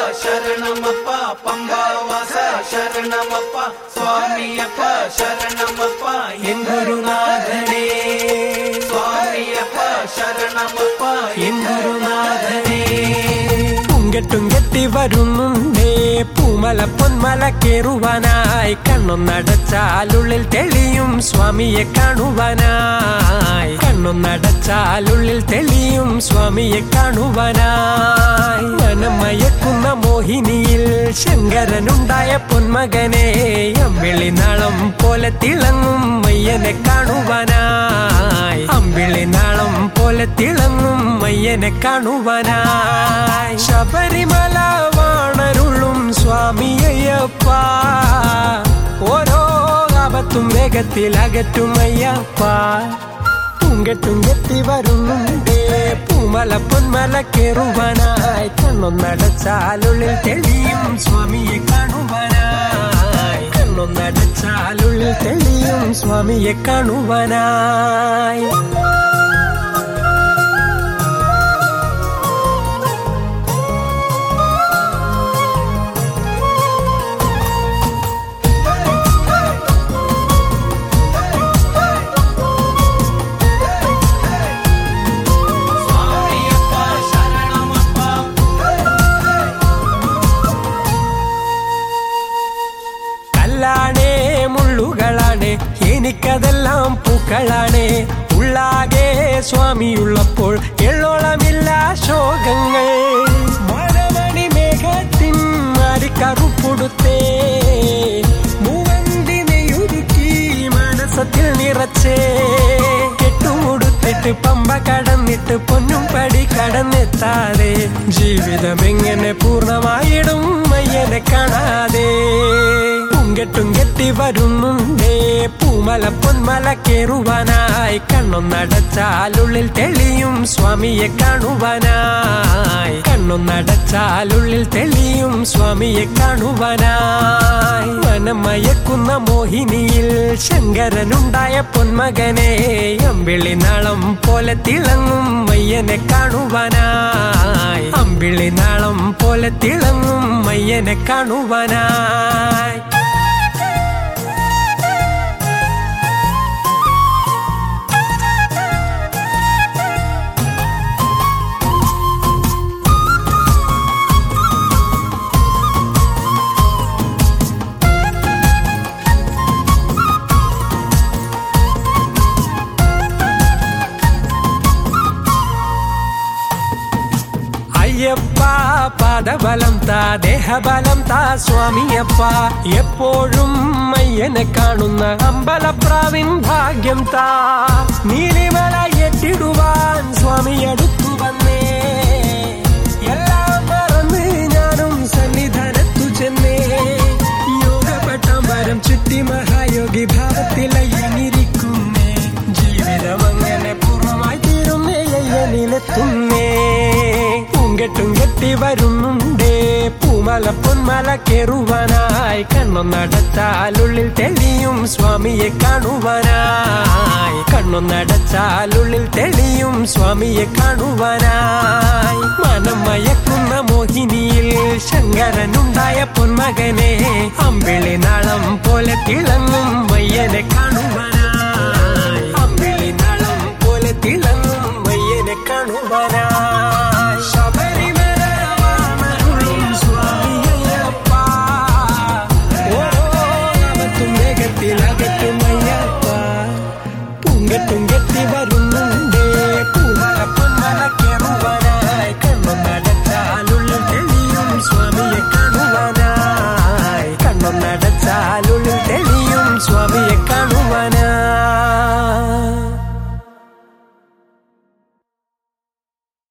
ಶರಣಮಪ್ಪ ಪಂಬಾವಾಸ ಶರಣಮಪ್ಪ ಸ್ವಾಮಿಯಪ್ಪ ಶರಣಮಪ್ಪ N ഗുരുനാഥനേ ಸ್ವಾಮಿಯಪ್ಪ ಶರಣಮಪ್ಪ N ഗുരുനാഥനേ തുങ്കെട്ടും കെട്ടി വരുന്നുണ്ടേ പൂമല പൊന്മല കേറുവാനായി കണ്ണൊന്നടച്ചാലുള്ളിൽ തെളിയും സ്വാമിയെ കാണുവാനായി കണ്ണൊന്നടച്ചാലുള്ളിൽ തെളിയും സ്വാമിയെ കാണുവാനായി മനമയക്കുന്ന മോഹിനിയിൽ ശങ്കരനുണ്ടായ പൊന്മകനെ അമ്പിളി നാളം പോലെ തിളങ്ങും മയ്യനെ കാണുവാനായി അമ്പിളി നാളം പോലെ തിളങ്ങും മയ്യനെ കാണുവാനായി ശബരിമല വാണരുളും സ്വാമിയയ്യപ്പ ഓരോ ആപത്തും വേഗത്തിൽ അകറ്റും അയ്യപ്പ തുങ്കെട്ടുങ്കെത്തി വരുന്നുണ്ടേ പൂമല പൊന്മല കേറുവാനായി കണ്ണൊന്നടച്ചാലുള്ളിൽ തെളിയും സ്വാമിയെ കാണുവാനായി കണ്ണൊന്നടച്ചാലുള്ളിൽ തെളിയും സ്വാമിയെ കാണുവാനായി ಸ್ವಾಮಿಯಪ್ಪ ಶರಣಮಪ್ಪ കല്ലാണേ മുള്ളുകളാണ് എനിക്കതെല്ലാം പൂക്കളാണ് ഉള്ളാകെ സ്വാമിയുള്ളപ്പോൾ എള്ളോളമില്ല ശോകങ്ങൾ മഴമണി മേഘത്തിൻ മാറിക്കറുപ്പൊടുത്തേ മൂവന്തി നെയ്യുരുക്കി മനസ്സത്തിൽ നിറച്ചേ കെട്ടുമുടുത്തിട്ട് പമ്പ കടന്നിട്ട് പൊന്നും പടി കടന്നെത്താതെ ജീവിതം എങ്ങനെ പൂർണ്ണമായിടും മയ്യനെ കാണാതെ പൂങ്കെട്ടും കെട്ടി വരുന്നുണ്ടേ പൂമല പൊന്മല കേറുവാനായി കണ്ണൊന്നടച്ചാലുള്ളിൽ തെളിയും സ്വാമിയെ കാണുവാനായി കണ്ണൊന്നടച്ചാലുള്ളിൽ തെളിയും സ്വാമിയെ കാണുവാനായി മനമയക്കുന്ന മോഹിനിയിൽ ശങ്കരനുണ്ടായ പൊന്മകനെ അമ്പിളി നാളം പോലെ തിളങ്ങും മയ്യനെ കാണുവാനായി അമ്പിളി നാളം പോലെ തിളങ്ങും മയ്യനെ കാണുവാനായി അയ്യപ്പ പാദബലം താ ദേഹബലം താ സ്വാമിയപ്പ എപ്പോഴും മയ്യനെ കാണുന്ന അമ്പലപ്രാവിൻ ഭാഗ്യം താ നീലിമല എത്തിടുവാൻ സ്വാമി അടുത്തു വന്നേ എല്ലാം മറന്ന് ഞാനും സന്നിധാനത്തു ചെന്നേ യോഗപട്ടം ചുറ്റി മഹായോഗി ഭാവത്തിലയ്യനിരിക്കുന്നേ ജീവിതം അങ്ങനെ പൂർണ്ണമായി തീരുന്നേ അയ്യനിലെത്തുന്നേ പൂങ്കെട്ടും കെട്ടി വരുന്നുണ്ടേ പൂമല പൊന്മല കേറുവാനായി കണ്ണൊന്നടച്ചാലുള്ളിൽ തെളിയും സ്വാമിയെ കാണുവാനായി കണ്ണൊന്നടച്ചാലുള്ളിൽ തെളിയും സ്വാമിയെ കാണുവാനായി മനം മയക്കുന്ന മോഹിനിയിൽ ശങ്കരനുണ്ടായ പൊന്മകനെ അമ്പിളി നാളം പോലെ തിളങ്ങും മയ്യ